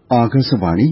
ആകാശവാണി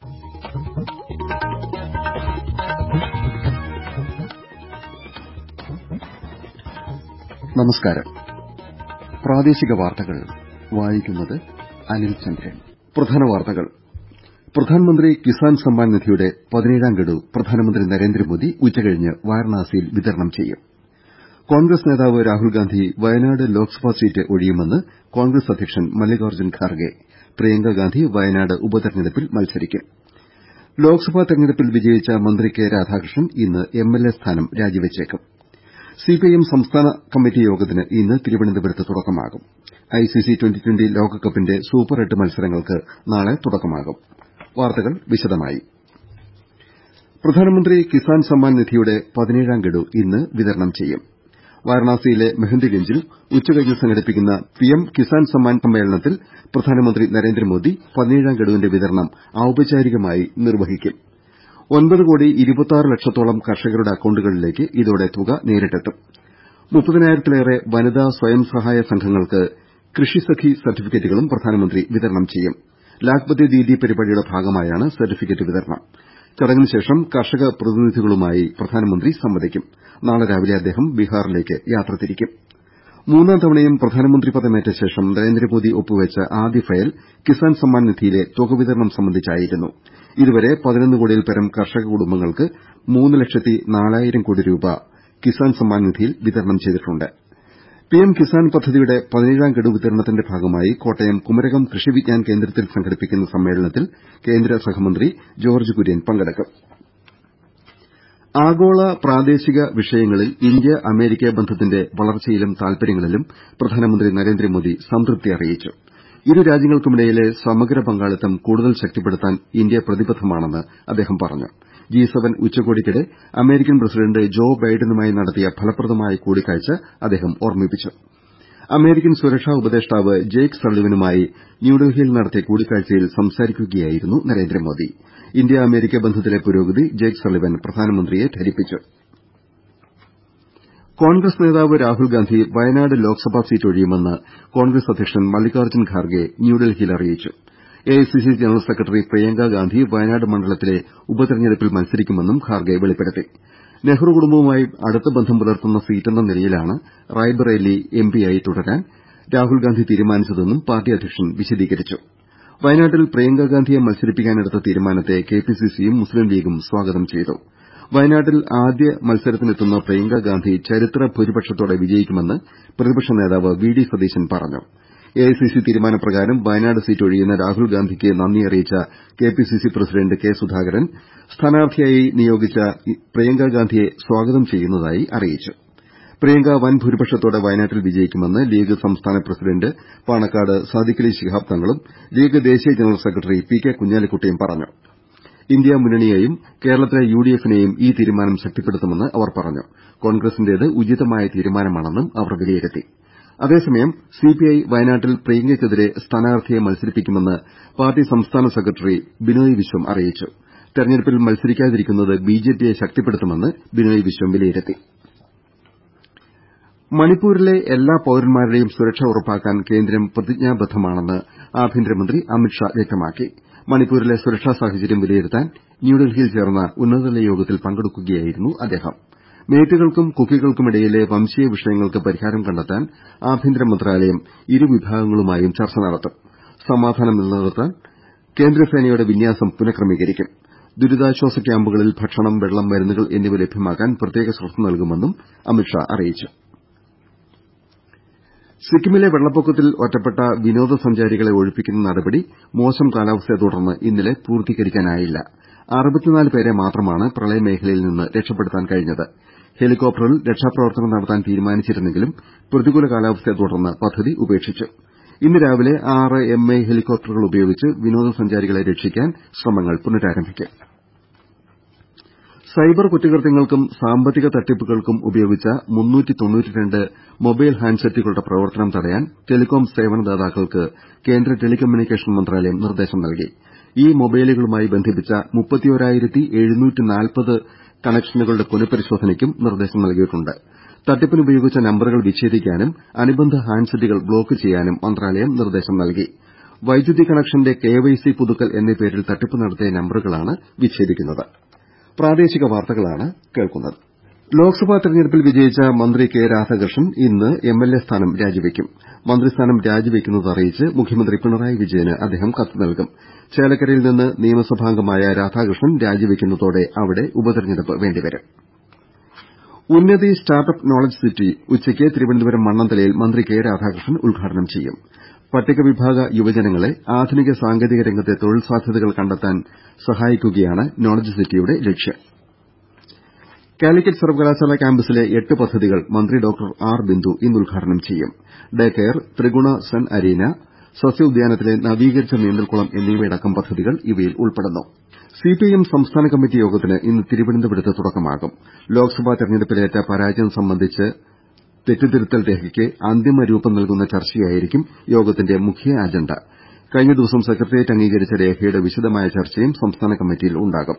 നമസ്കാരം പ്രാദേശിക വാർത്തകൾ വായിക്കുന്നത് അനിൽ ചന്ദ്രൻ പ്രധാന വാർത്തകൾ പ്രധാനമന്ത്രി കിസാൻ സമ്മാൻ നിധിയുടെ പതിനേഴാം ഗഡു പ്രധാനമന്ത്രി നരേന്ദ്രമോദി ഉച്ചകഴിഞ്ഞ് വാരണാസിയിൽ വിതരണം ചെയ്യും കോൺഗ്രസ് നേതാവ് രാഹുൽഗാന്ധി വയനാട് ലോക്സഭാ സീറ്റ് ഒഴിയുമെന്ന് കോൺഗ്രസ് അധ്യക്ഷൻ മല്ലികാർജ്ജുൻ ഖാർഗെ പ്രിയങ്കാഗാന്ധി വയനാട് ഉപതെരഞ്ഞെടുപ്പിൽ മത്സരിക്കും ലോക്സഭാ തെരഞ്ഞെടുപ്പിൽ വിജയിച്ച മന്ത്രി കെ രാധാകൃഷ്ണൻ ഇന്ന് എംഎൽഎ സ്ഥാനം രാജിവെച്ചേക്കും സിപിഐഎം സംസ്ഥാന കമ്മിറ്റി യോഗത്തിന് ഇന്ന് തിരുവനന്തപുരത്ത് തുടക്കമാകും ഐസിസി ട്വന്റി ട്വന്റി ലോകകപ്പിന്റെ സൂപ്പർ എട്ട് മത്സരങ്ങൾക്ക് നാളെ തുടക്കമാകും വാർത്തകൾ വിശദമായി പ്രധാനമന്ത്രി കിസാൻ സമ്മാൻ നിധിയുടെ പതിനേഴാം ഗഡു ഇന്ന് വിതരണം ചെയ്യും വാരണാസിയിലെ മെഹന്ദിഗഞ്ചിൽ ഉച്ചകഴിഞ്ഞ് സംഘടിപ്പിക്കുന്ന പിഎം കിസാൻ സമ്മാൻ സമ്മേളനത്തിൽ പ്രധാനമന്ത്രി നരേന്ദ്രമോദി പതിനേഴാം ഗഡുവിന്റെ വിതരണം ഔപചാരികമായി നിർവഹിക്കും ഒൻപത് കോടി ഇരുപത്തിയാറ് ലക്ഷത്തോളം കർഷകരുടെ അക്കൌണ്ടുകളിലേക്ക് ഇതോടെ തുക നേരിട്ടെത്തും മുപ്പതിനായിരത്തിലേറെ വനിതാ സ്വയം സഹായ സംഘങ്ങൾക്ക് കൃഷിസഖി സർട്ടിഫിക്കറ്റുകളും പ്രധാനമന്ത്രി വിതരണം ചെയ്യും ലാഖ്പതി ദീദി പരിപാടിയുടെ ഭാഗമായാണ് സർട്ടിഫിക്കറ്റ് വിതരണം ചടങ്ങിന് ശേഷം കർഷക പ്രതിനിധികളുമായി പ്രധാനമന്ത്രി സംവദിക്കും നാളെ രാവിലെ അദ്ദേഹം ബീഹാറിലേക്ക് യാത്ര തിരിക്കും മൂന്നാം തവണയും പ്രധാനമന്ത്രി പദമേറ്റ ശേഷം നരേന്ദ്രമോദി ഒപ്പുവെച്ച ആദ്യ ഫയൽ കിസാൻ സമ്മാൻ നിധിയിലെ തുക വിതരണം സംബന്ധിച്ചായിരുന്നു ഇതുവരെ പതിനൊന്ന് കോടിയിൽപരം കർഷക കുടുംബങ്ങൾക്ക് മൂന്ന് ലക്ഷത്തി നാലായിരം കോടി രൂപ കിസാൻ സമ്മാൻ നിധിയിൽ വിതരണം ചെയ്തിട്ടുണ്ട് പിഎം കിസാൻ പദ്ധതിയുടെ പതിനേഴാം ഗഡു വിതരണത്തിന്റെ ഭാഗമായി കോട്ടയം കുമരകം കൃഷി വിജ്ഞാൻ കേന്ദ്രത്തിൽ സംഘടിപ്പിക്കുന്ന സമ്മേളനത്തിൽ കേന്ദ്ര സഹമന്ത്രി ജോർജ്ജ് കുര്യൻ പങ്കെടുക്കും ആഗോള പ്രാദേശിക വിഷയങ്ങളിൽ ഇന്ത്യ അമേരിക്ക ബന്ധത്തിന്റെ വളർച്ചയിലും താൽപര്യങ്ങളിലും പ്രധാനമന്ത്രി നരേന്ദ്രമോദി സംതൃപ്തി അറിയിച്ചു ഇരു രാജ്യങ്ങൾക്കുമിടയിലെ സമഗ്ര പങ്കാളിത്തം കൂടുതൽ ശക്തിപ്പെടുത്താൻ ഇന്ത്യ പ്രതിബദ്ധമാണെന്ന് അദ്ദേഹം പറഞ്ഞു ജി സെവൻ ഉച്ചകോടിക്കിടെ അമേരിക്കൻ പ്രസിഡന്റ് ജോ ബൈഡനുമായി നടത്തിയ ഫലപ്രദമായ കൂടിക്കാഴ്ച അദ്ദേഹം ഓർമ്മിപ്പിച്ചു അമേരിക്കൻ സുരക്ഷാ ഉപദേഷ്ടാവ് ജെയ്ക്ക് സള്ളിവനുമായി ന്യൂഡൽഹിയിൽ നടത്തിയ കൂടിക്കാഴ്ചയിൽ സംസാരിക്കുകയായിരുന്നു നരേന്ദ്രമോദി ഇന്ത്യ അമേരിക്ക ബന്ധത്തിലെ പുരോഗതി ജെയ്ക്ക് സള്ളിവൻ പ്രധാനമന്ത്രിയെ ധരിപ്പിച്ചു കോൺഗ്രസ് നേതാവ് രാഹുൽഗാന്ധി വയനാട് ലോക്സഭാ സീറ്റ് ഒഴിയുമെന്ന് കോൺഗ്രസ് അധ്യക്ഷൻ മല്ലികാർജ്ജുൻ ഖാർഗെ ന്യൂഡൽഹിയിൽ അറിയിച്ചു AICC general secretary Priyanka Gandhi Wayanad മണ്ഡലത്തിലെ ഉപതെരഞ്ഞെടുപ്പിൽ മത്സരിക്കുമെന്നും ഖാർഗെ വെളിപ്പെടുത്തി നെഹ്റു കുടുംബവുമായി അടുത്ത ബന്ധം പുലർത്തുന്ന സീറ്റെന്ന നിലയിലാണ് റായ്ബറേലി എംപിയായി തുടരാൻ രാഹുൽഗാന്ധി തീരുമാനിച്ചതെന്നും പാർട്ടി അധ്യക്ഷൻ വിശദീകരിച്ചു വയനാട്ടിൽ പ്രിയങ്കാഗാന്ധിയെ മത്സരിപ്പിക്കാനെടുത്ത തീരുമാനത്തെ കെപിസിസിയും മുസ്ലിം ലീഗും സ്വാഗതം ചെയ്തു വയനാട്ടിൽ ആദ്യ മത്സരത്തിനെത്തുന്ന പ്രിയങ്കാഗാന്ധി ചരിത്ര ഭൂരിപക്ഷത്തോടെ വിജയിക്കുമെന്ന് പ്രതിപക്ഷ നേതാവ് വി ഡി സതീശൻ പറഞ്ഞു എഐസിസി തീരുമാനപ്രകാരം വയനാട് സീറ്റ് ഒഴിയുന്ന രാഹുൽഗാന്ധിക്ക് നന്ദി അറിയിച്ച കെപിസിസി പ്രസിഡന്റ് കെ സുധാകരൻ സ്ഥാനാർത്ഥിയായി നിയോഗിച്ച പ്രിയങ്കാഗാന്ധിയെ സ്വാഗതം ചെയ്യുന്നതായി അറിയിച്ചു പ്രിയങ്ക വൻ ഭൂരിപക്ഷത്തോടെ വയനാട്ടിൽ വിജയിക്കുമെന്ന് ലീഗ് സംസ്ഥാന പ്രസിഡന്റ് പാണക്കാട് സാദിഖലി ശിഹാബ് തങ്ങളും ലീഗ് ദേശീയ ജനറൽ സെക്രട്ടറി പി കെ കുഞ്ഞാലിക്കുട്ടിയും പറഞ്ഞു ഇന്ത്യ മുന്നണിയെയും കേരളത്തിലെ യുഡിഎഫിനെയും ഈ തീരുമാനം ശക്തിപ്പെടുത്തുമെന്ന് അവർ പറഞ്ഞു കോൺഗ്രസിന്റേത് ഉചിതമായ തീരുമാനമാണെന്നും അവർ വിലയിരുത്തി അതേസമയം സിപിഐ വയനാട്ടിൽ പ്രിയങ്കയ്ക്കെതിരെ സ്ഥാനാർത്ഥിയെ മത്സരിപ്പിക്കുമെന്ന് പാർട്ടി സംസ്ഥാന സെക്രട്ടറി ബിനോയ് വിശ്വം അറിയിച്ചു തെരഞ്ഞെടുപ്പിൽ മത്സരിക്കാതിരിക്കുന്നത് ബിജെപിയെ ശക്തിപ്പെടുത്തുമെന്ന് ബിനോയ് വിശ്വം വിലയിരുത്തി മണിപ്പൂരിലെ എല്ലാ പൌരന്മാരുടെയും സുരക്ഷ ഉറപ്പാക്കാൻ കേന്ദ്രം പ്രതിജ്ഞാബദ്ധമാണെന്ന് ആഭ്യന്തരമന്ത്രി അമിത്ഷാ വ്യക്തമാക്കി മണിപ്പൂരിലെ സുരക്ഷാ സാഹചര്യം വിലയിരുത്താൻ ന്യൂഡൽഹിയിൽ ചേർന്ന ഉന്നതതല യോഗത്തിൽ പങ്കെടുക്കുകയായിരുന്നു അദ്ദേഹം മേറ്റുകൾക്കും കുക്കികൾക്കുമിടയിലെ വംശീയ വിഷയങ്ങൾക്ക് പരിഹാരം കണ്ടെത്താൻ ആഭ്യന്തര മന്ത്രാലയം ഇരു വിഭാഗങ്ങളുമായും ചർച്ച നടത്തും സമാധാനം നിലനിർത്താൻ കേന്ദ്രസേനയുടെ വിന്യാസം പുനഃക്രമീകരിക്കും ദുരിതാശ്വാസ ക്യാമ്പുകളിൽ ഭക്ഷണം വെള്ളം മരുന്നുകൾ എന്നിവ ലഭ്യമാക്കാൻ പ്രത്യേക ശ്രദ്ധ നൽകുമെന്നും അമിത്ഷാ അറിയിച്ചു സിക്കിമിലെ വെള്ളപ്പൊക്കത്തിൽ ഒറ്റപ്പെട്ട വിനോദസഞ്ചാരികളെ ഒഴിപ്പിക്കുന്ന നടപടി മോശം കാലാവസ്ഥയെ തുടർന്ന് ഇന്നലെ പൂർത്തീകരിക്കാനായില്ല പേരെ മാത്രമാണ് പ്രളയമേഖലയിൽ നിന്ന് രക്ഷപ്പെടുത്താൻ കഴിഞ്ഞത് ഹെലികോപ്റ്ററിൽ രക്ഷാപ്രവർത്തനം നടത്താൻ തീരുമാനിച്ചിരുന്നെങ്കിലും പ്രതികൂല കാലാവസ്ഥയെ തുടർന്ന് പദ്ധതി ഉപേക്ഷിച്ചു ഇന്ന് രാവിലെ ആറ് എംഐ ഹെലികോപ്റ്ററുകൾ ഉപയോഗിച്ച് വിനോദസഞ്ചാരികളെ രക്ഷിക്കാൻ ശ്രമങ്ങൾ പുനരാരംഭിക്കും സൈബർ കുറ്റകൃത്യങ്ങൾക്കും സാമ്പത്തിക തട്ടിപ്പുകൾക്കും ഉപയോഗിച്ച മൊബൈൽ ഹാൻഡ്സെറ്റുകളുടെ പ്രവർത്തനം തടയാൻ ടെലികോം സേവനദാതാക്കൾക്ക് കേന്ദ്ര ടെലികമ്മ്യൂണിക്കേഷൻ മന്ത്രാലയം നിർദ്ദേശം നൽകി ഈ മൊബൈലുകളുമായി ബന്ധിപ്പിച്ച കണക്ഷനുകളുടെ പുനഃപരിശോധനയ്ക്കും നിർദ്ദേശം നൽകിയിട്ടുണ്ട് തട്ടിപ്പിന് ഉപയോഗിച്ച നമ്പറുകൾ വിച്ഛേദിക്കാനും അനുബന്ധ ഹാൻഡ്സെറ്റുകൾ ബ്ലോക്ക് ചെയ്യാനും മന്ത്രാലയം നിർദ്ദേശം നൽകി വൈദ്യുതി കണക്ഷന്റെ കെവൈസി പുതുക്കൽ എന്നീ പേരിൽ തട്ടിപ്പ് നടത്തിയ നമ്പറുകളാണ് വിച്ഛേദിക്കുന്നത് ലോക്സഭാ തെരഞ്ഞെടുപ്പിൽ വിജയിച്ച മന്ത്രി കെ രാധാകൃഷ്ണൻ ഇന്ന് എംഎൽഎ സ്ഥാനം രാജിവെക്കും മന്ത്രിസ്ഥാനം രാജിവെക്കുന്നത് അറിയിച്ച് മുഖ്യമന്ത്രി പിണറായി വിജയന് അദ്ദേഹം കത്ത് നൽകും ചേലക്കരയിൽ നിന്ന് നിയമസഭാംഗമായ രാധാകൃഷ്ണൻ രാജിവെക്കുന്നതോടെ അവിടെ ഉപതെരഞ്ഞെടുപ്പ് വേണ്ടിവരും ഉന്നതി സ്റ്റാർട്ടപ്പ് നോളജ് സിറ്റി ഉച്ചയ്ക്ക് തിരുവനന്തപുരം മണ്ണന്തലയിൽ മന്ത്രി കെ രാധാകൃഷ്ണൻ ഉദ്ഘാടനം ചെയ്യും പട്ടികവിഭാഗ യുവജനങ്ങളെ ആധുനിക സാങ്കേതിക രംഗത്തെ തൊഴിൽ സാധ്യതകൾ കണ്ടെത്താൻ സഹായിക്കുകയാണ് നോളജ് സിറ്റിയുടെ ലക്ഷ്യം കാലിക്കറ്റ് സർവകലാശാല ക്യാമ്പസിലെ എട്ട് പദ്ധതികൾ മന്ത്രി ഡോക്ടർ ആർ ബിന്ദു ഇന്ന് ഉദ്ഘാടനം ചെയ്യും day care Triguna Sun Arena സസ്യ ഉദ്യാനത്തിലെ നവീകരിച്ച നീന്തൽക്കുളം എന്നിവയടക്കം പദ്ധതികൾ ഇവയിൽ ഉൾപ്പെടുന്നു സിപിഐഎം സംസ്ഥാന കമ്മിറ്റി യോഗത്തിന് ഇന്ന് തിരുവനന്തപുരത്ത് തുടക്കമാകും ലോക്സഭാ തെരഞ്ഞെടുപ്പിലേറ്റ പരാജയം സംബന്ധിച്ച് തെറ്റുതിരുത്തൽ രേഖയ്ക്ക് അന്തിമ രൂപം നൽകുന്ന ചർച്ചയായിരിക്കും യോഗത്തിന്റെ മുഖ്യ അജണ്ട കഴിഞ്ഞ ദിവസം സെക്രട്ടേറിയറ്റ് അംഗീകരിച്ച രേഖയുടെ വിശദമായ ചർച്ചയും സംസ്ഥാന കമ്മിറ്റിയിൽ ഉണ്ടാകും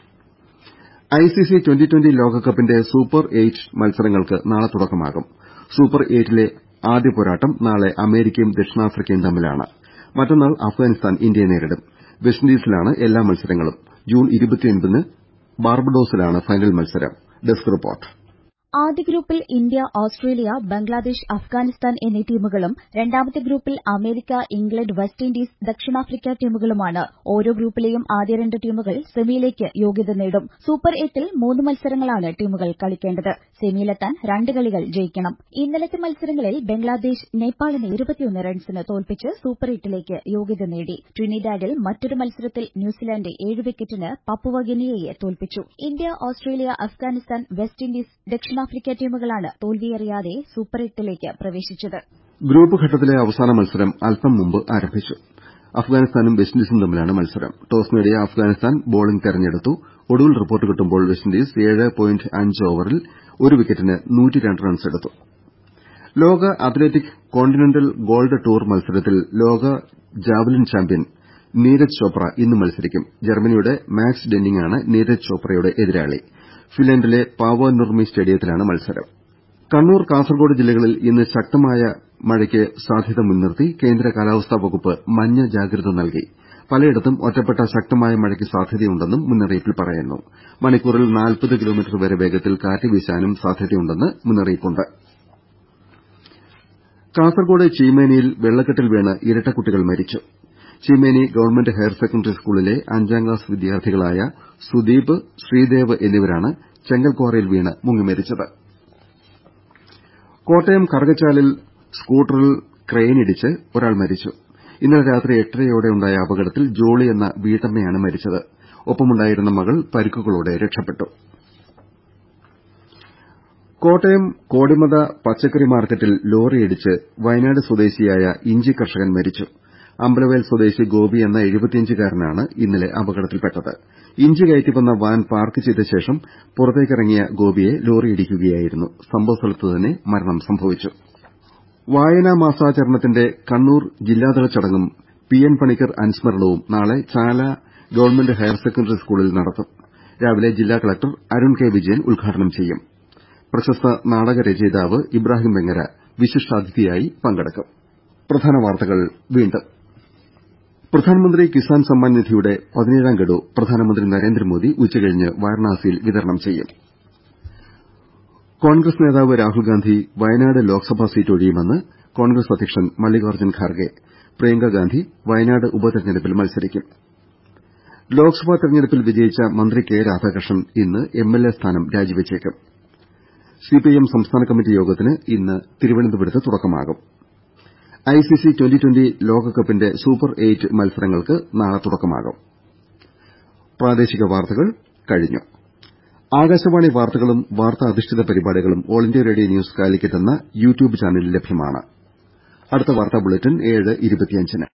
ഐസിസി ട്വന്റി ട്വന്റി ലോകകപ്പിന്റെ സൂപ്പർ എയ്റ്റ് മത്സരങ്ങൾക്ക് നാളെ തുടക്കമാകും സൂപ്പർ എയ്റ്റിലെ ആദ്യ പോരാട്ടം നാളെ അമേരിക്കയും ദക്ഷിണാഫ്രിക്കയും തമ്മിലാണ് മറ്റന്നാൾ അഫ്ഗാനിസ്ഥാൻ ഇന്ത്യയെ നേരിടും വെസ്റ്റിൻഡീസിലാണ് എല്ലാ മത്സരങ്ങളും ജൂൺ ന് ബാർബഡോസിലാണ് ഫൈനൽ മത്സരം ഡെസ്ക് റിപ്പോർട്ട് ആദ്യ ഗ്രൂപ്പിൽ ഇന്ത്യ ഓസ്ട്രേലിയ ബംഗ്ലാദേശ് അഫ്ഗാനിസ്ഥാൻ എന്നീ ടീമുകളും രണ്ടാമത്തെ ഗ്രൂപ്പിൽ അമേരിക്ക ഇംഗ്ലണ്ട് വെസ്റ്റ് ഇൻഡീസ് ദക്ഷിണാഫ്രിക്ക ടീമുകളുമാണ് ഓരോ ഗ്രൂപ്പിലെയും ആദ്യ രണ്ട് ടീമുകൾ സെമിയിലേക്ക് യോഗ്യത നേടും സൂപ്പർ എയ്റ്റിൽ മൂന്ന് മത്സരങ്ങളാണ് ടീമുകൾ കളിക്കേണ്ടത് സെമിയിലെത്താൻ രണ്ട് കളികൾ ജയിക്കണം ഇന്നലത്തെ മത്സരങ്ങളിൽ ബംഗ്ലാദേശ് നേപ്പാളിനെ ഇരുപത്തിയൊന്ന് റൺസിന് തോൽപ്പിച്ച് സൂപ്പർ എയ്റ്റിലേക്ക് യോഗ്യത നേടി ട്രിനിഡാഡിൽ മറ്റൊരു മത്സരത്തിൽ ന്യൂസിലാന്റ് ഏഴ് വിക്കറ്റിന് പപ്പുവ ഗിനിയയെ തോൽപ്പിച്ചു India Australia Afghanistan West Indies ദക്ഷിണാഫ്രിക്ക ടീമുകളാണ് തോൽവിയറിയാതെ സൂപ്പർ എട്ടിലേക്ക് പ്രവേശിച്ചത് ഗ്രൂപ്പ് ഘട്ടത്തിലെ അവസാന മത്സരം അല്പം മുമ്പ് ആരംഭിച്ചു അഫ്ഗാനിസ്ഥാനും വെസ്റ്റിൻഡീസും തമ്മിലാണ് മത്സരം ടോസ് നേടിയ അഫ്ഗാനിസ്ഥാൻ ബോളിംഗ് തെരഞ്ഞെടുത്തു ഒടുവിൽ റിപ്പോർട്ട് കിട്ടുമ്പോൾ വെസ്റ്റിൻഡീസ് ഏഴ് പോയിന്റ് അഞ്ച് ഓവറിൽ ഒരു വിക്കറ്റിന് റൺസെടുത്തു ലോക അത്ലറ്റിക് കോണ്ടിനെന്റൽ ഗോൾഡ് ടൂർ മത്സരത്തിൽ ലോക ജാവലിൻ ചാമ്പ്യൻ നീരജ് ചോപ്ര ഇന്ന് മത്സരിക്കും ജർമ്മനിയുടെ മാക്സ് ഡെന്നിങ്ങാണ് നീരജ് ചോപ്രയുടെ എതിരാളി ഫിൻലൻഡിലെ പാവോ നുർമി സ്റ്റേഡിയത്തിലാണ് മത്സരം കണ്ണൂർ കാസർകോട് ജില്ലകളിൽ ഇന്ന് ശക്തമായ മഴയ്ക്ക് സാധ്യത മുൻനിർത്തി കേന്ദ്ര കാലാവസ്ഥാ വകുപ്പ് മഞ്ഞ ജാഗ്രത നൽകി പലയിടത്തും ഒറ്റപ്പെട്ട ശക്തമായ മഴയ്ക്ക് സാധ്യതയുണ്ടെന്നും മുന്നറിയിപ്പിൽ പറയുന്നു മണിക്കൂറിൽ നാൽപ്പത് കിലോമീറ്റർ വരെ വേഗത്തിൽ കാറ്റ് വീശാനും സാധ്യതയുണ്ടെന്ന് മുന്നറിയിപ്പുണ്ട് കാസർകോട് ചീമേനിയിൽ വെള്ളക്കെട്ടിൽ വീണ് ഇരട്ടക്കുട്ടികൾ മരിച്ചു ചീമേനി ഗവൺമെന്റ് ഹയർ സെക്കൻഡറി സ്കൂളിലെ അഞ്ചാം ക്ലാസ് വിദ്യാർത്ഥികളായ സുദീപ് ശ്രീദേവ് എന്നിവരാണ് ചെങ്കൽക്വാറയിൽ വീണ് മുങ്ങിമരിച്ചത് കോട്ടയം കറുകച്ചാലിൽ സ്കൂട്ടറിൽ ക്രെയിനിടിച്ച് ഒരാൾ മരിച്ചു ഇന്നലെ രാത്രി എട്ടരയോടെയുണ്ടായ അപകടത്തിൽ ജോളി എന്ന വീട്ടമ്മയാണ് മരിച്ചത് ഒപ്പമുണ്ടായിരുന്ന മകൾ പരിക്കുകളോടെ രക്ഷപ്പെട്ടു കോട്ടയം കോടിമത പച്ചക്കറി മാർക്കറ്റിൽ ലോറിയിടിച്ച് വയനാട് സ്വദേശിയായ ഇഞ്ചി കർഷകൻ മരിച്ചു അമ്പലവയൽ സ്വദേശി ഗോപി എന്ന എഴുപത്തിയഞ്ചുകാരനാണ് ഇന്നലെ അപകടത്തിൽപ്പെട്ടത് ഇഞ്ചി കയറ്റി വന്ന വാൻ പാർക്ക് ചെയ്ത ശേഷം പുറത്തേക്കിറങ്ങിയ ഗോപിയെ ലോറിയിടിക്കുകയായിരുന്നു സംഭവസ്ഥലത്തുതന്നെ മരണം സംഭവിച്ചു വായനാ മാസാചരണത്തിന്റെ കണ്ണൂർ ജില്ലാതല ചടങ്ങും പി എൻ പണിക്കർ അനുസ്മരണവും നാളെ ചാല ഗവൺമെന്റ് ഹയർ സെക്കൻഡറി സ്കൂളിൽ നടത്തും രാവിലെ ജില്ലാ കളക്ടർ അരുൺ കെ വിജയൻ ഉദ്ഘാടനം ചെയ്യും പ്രശസ്ത നാടക രചയിതാവ് ഇബ്രാഹിം വെങ്ങര വിശിഷ്ടാതിഥിയായി പങ്കെടുക്കും പ്രധാനമന്ത്രി കിസാൻ സമ്മാൻ നിധിയുടെ പതിനേഴാം ഗഡു പ്രധാനമന്ത്രി നരേന്ദ്രമോദി ഉച്ചകഴിഞ്ഞ് വാരണാസിയിൽ വിതരണം ചെയ്യും കോൺഗ്രസ് നേതാവ് രാഹുൽഗാന്ധി വയനാട് ലോക്സഭാ സീറ്റ് ഒഴിയുമെന്ന് കോൺഗ്രസ് അധ്യക്ഷൻ മല്ലികാർജ്ജുൻ ഖാർഗെ പ്രിയങ്കാഗാന്ധി വയനാട് ഉപതെരഞ്ഞെടുപ്പിൽ മത്സരിക്കും ലോക്സഭാ തെരഞ്ഞെടുപ്പിൽ വിജയിച്ച മന്ത്രി കെ രാധാകൃഷ്ണൻ ഇന്ന് എംഎൽഎ സ്ഥാനം രാജിവെച്ചേക്കും സിപിഐഎം സംസ്ഥാന കമ്മിറ്റി യോഗത്തിന് ഇന്ന് തിരുവനന്തപുരത്ത് തുടക്കമാകും ഐസിസി ട്വന്റി ട്വന്റി ലോകകപ്പിന്റെ സൂപ്പർ എയ്റ്റ് മത്സരങ്ങൾക്ക് നാളെ തുടക്കമാകും ആകാശവാണി വാർത്തകളും വാർത്താ അധിഷ്ഠിത പരിപാടികളും All India Radio News Calicut എന്ന യൂട്യൂബ് ചാനലിൽ ലഭ്യമാണ് അടുത്ത വാർത്താ ബുള്ളറ്റിൻ ഏഴ് ഇരുപത്തിയഞ്ചിന്